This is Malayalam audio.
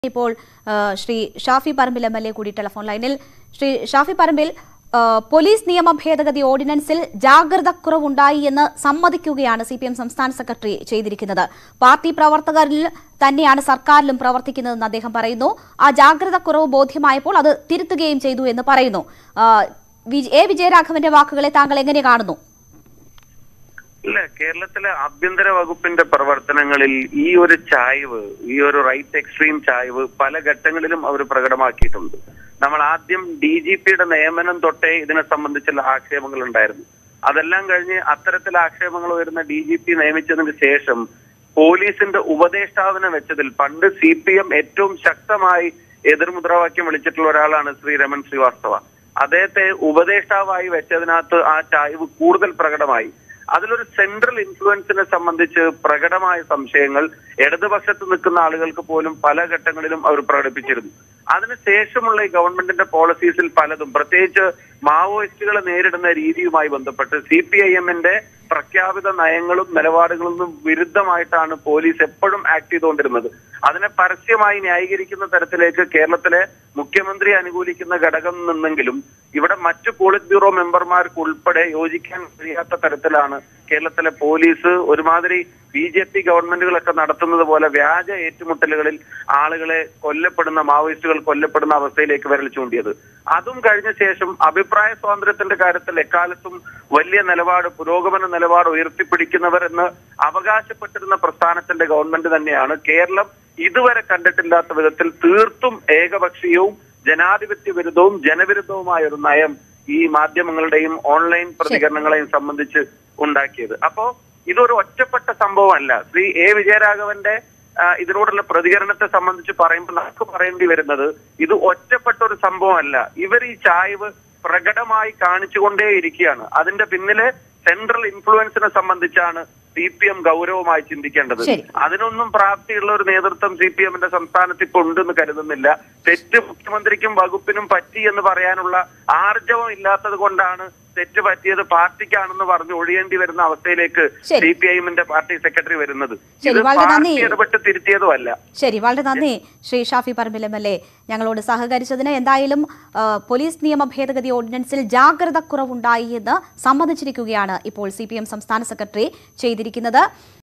ഇപ്പോൾ ആ, Shri Shafi Parambil M L A കൂടി ടെലിഫോൺ ലൈനിൽ ശ്രീ ഷാഫി പറമ്പിൽ ആ, പോലീസ് നിയമ ഭേദഗതി ഓർഡിനൻസിൽ ജാഗ്രത കുറവുണ്ടായി എന്ന് സമ്മതിക്കുകയാണ് സി പി എം സംസ്ഥാന സെക്രട്ടറി ചെയ്തിരിക്കുന്നത് പാർട്ടി പ്രവർത്തകരിൽ തന്നെയാണ് സർക്കാരിലും പ്രവർത്തിക്കുന്നതെന്ന് അദ്ദേഹം പറയുന്നു ആ ജാഗ്രത കുറവ് ബോധ്യമായപ്പോൾ അത് തിരുത്തുകയും ചെയ്തു എന്ന് പറയുന്നു ആ, വി- എ വിജയരാഘവന്റെ വാക്കുകളെ താങ്കൾ എങ്ങനെ കാണുന്നു ഇല്ല കേരളത്തിലെ ആഭ്യന്തര വകുപ്പിന്റെ പ്രവർത്തനങ്ങളിൽ ഈ ഒരു ചായ്വ് ഈ ഒരു റൈറ്റ് എക്സ്ട്രീം ചായ്വ് പല ഘട്ടങ്ങളിലും അവർ പ്രകടമാക്കിയിട്ടുണ്ട് നമ്മൾ ആദ്യം ഡി ജി പിയുടെ നിയമനം തൊട്ടേ ഇതിനെ സംബന്ധിച്ചുള്ള ആക്ഷേപങ്ങൾ ഉണ്ടായിരുന്നു അതെല്ലാം കഴിഞ്ഞ് അത്തരത്തിൽ ആക്ഷേപങ്ങൾ വരുന്ന ഡി ജി പി നിയമിച്ചതിന് ശേഷം പോലീസിന്റെ ഉപദേഷ്ടാവിനെ വെച്ചതിൽ പണ്ട് സി പി എം ഏറ്റവും ശക്തമായി എതിർമുദ്രാവാക്യം വിളിച്ചിട്ടുള്ള ഒരാളാണ് ശ്രീ രമൺ ശ്രീവാസ്തവ അദ്ദേഹത്തെ ഉപദേഷ്ടാവായി വെച്ചതിനകത്ത് ആ ചായ്വ് കൂടുതൽ പ്രകടമായി അതിലൊരു സെൻട്രൽ ഇൻഫ്ലുവൻസിനെ സംബന്ധിച്ച് പ്രകടമായ സംശയങ്ങൾ ഇടതുപക്ഷത്ത് നിൽക്കുന്ന ആളുകൾക്ക് പോലും പല ഘട്ടങ്ങളിലും അവർ പ്രകടിപ്പിച്ചിരുന്നു അതിനുശേഷമുള്ള ഈ ഗവൺമെന്റിന്റെ പോളിസീസിൽ പലതും പ്രത്യേകിച്ച് മാവോയിസ്റ്റുകളെ നേരിടുന്ന രീതിയുമായി ബന്ധപ്പെട്ട് സി പി ഐ എമ്മിന്റെ പ്രഖ്യാപിത നയങ്ങളും നിലപാടുകളും വിരുദ്ധമായിട്ടാണ് പോലീസ് എപ്പോഴും ആക്ട് ചെയ്തുകൊണ്ടിരുന്നത് അതിനെ പരസ്യമായി ന്യായീകരിക്കുന്ന തരത്തിലേക്ക് കേരളത്തിലെ മുഖ്യമന്ത്രി അനുകൂലിക്കുന്ന ഘടകം നിന്നെങ്കിലും ഇവിടെ മറ്റു പോളിറ്റ് ബ്യൂറോ മെമ്പർമാർക്ക് ഉൾപ്പെടെ യോജിക്കാൻ കഴിയാത്ത തരത്തിലാണ് കേരളത്തിലെ പോലീസ് ഒരുമാതിരി ബി ജെ പി ഗവൺമെന്റുകളൊക്കെ നടത്തുന്നത് പോലെ വ്യാജ ഏറ്റുമുട്ടലുകളിൽ ആളുകളെ കൊല്ലപ്പെടുന്ന മാവോയിസ്റ്റുകൾ കൊല്ലപ്പെടുന്ന അവസ്ഥയിലേക്ക് വിരൽ ചൂണ്ടിയത് അതും കഴിഞ്ഞ ശേഷം അഭിപ്രായ സ്വാതന്ത്ര്യത്തിന്റെ കാര്യത്തിൽ എക്കാലത്തും വലിയ നിലപാട് പുരോഗമന നിലപാട് ഉയർത്തിപ്പിടിക്കുന്നവർ എന്ന് അവകാശപ്പെട്ടിരുന്ന പ്രസ്ഥാനത്തിന്റെ ഗവൺമെന്റ് തന്നെയാണ് കേരളം ഇതുവരെ കണ്ടിട്ടില്ലാത്ത വിധത്തിൽ തീർത്തും ഏകപക്ഷീയവും ജനാധിപത്യ വിരുദ്ധവും ജനവിരുദ്ധവുമായ ഒരു നയം ഈ മാധ്യമങ്ങളുടെയും ഓൺലൈൻ പ്രതികരണങ്ങളെയും സംബന്ധിച്ച് ഉണ്ടാക്കിയത് അപ്പോ ഇതൊരു ഒറ്റപ്പെട്ട സംഭവമല്ല ശ്രീ എ വിജയരാഘവന്റെ ആ, ഇതിനോടുള്ള പ്രതികരണത്തെ സംബന്ധിച്ച് പറയുമ്പോൾ നമുക്ക് പറയേണ്ടി വരുന്നത് ഇത് ഒറ്റപ്പെട്ട ഒരു സംഭവമല്ല ഇവർ ഈ ചായ്വ് പ്രകടമായി കാണിച്ചുകൊണ്ടേയിരിക്കുകയാണ് അതിന്റെ പിന്നിലെ സെൻട്രൽ ഇൻഫ്ലുവൻസിനെ സംബന്ധിച്ചാണ് സി പി എം ഗൗരവമായി ചിന്തിക്കേണ്ടത് ശരി. അതിനൊന്നും പ്രാപ്തിയുള്ള ഒരു നേതൃത്വം സി പി എമ്മിന്റെ സംസ്ഥാനത്ത് ഇപ്പൊ ഉണ്ടെന്ന് കരുതുന്നില്ല തെറ്റ് മുഖ്യമന്ത്രിക്കും വകുപ്പിനും പറ്റി എന്ന് പറയാനുള്ള ആർജവം ഇല്ലാത്തത് കൊണ്ടാണ് തെറ്റ് പറ്റിയത് പാർട്ടിക്കാണെന്ന് പറഞ്ഞു ഒഴിയേണ്ടി വരുന്ന അവസ്ഥയിലേക്ക് ശരി. സി പി ഐ എമ്മിന്റെ പാർട്ടി സെക്രട്ടറി വരുന്നത് ശരി, ഇത് വളരെ പാർട്ടി നന്ദി. ഇടപെട്ട് തിരുത്തിയതുമല്ല ശരി വളരെ നന്ദി Shri Shafi Parambil M L A ഞങ്ങളോട് സഹകരിച്ചതിന് എന്തായാലും ആ, പോലീസ് നിയമ ഭേദഗതി ഓർഡിനൻസിൽ ജാഗ്രത കുറവുണ്ടായി എന്ന് സമ്മതിച്ചിരിക്കുകയാണ് ഇപ്പോൾ സി സംസ്ഥാന സെക്രട്ടറി ചെയ്തിരിക്കുന്നത്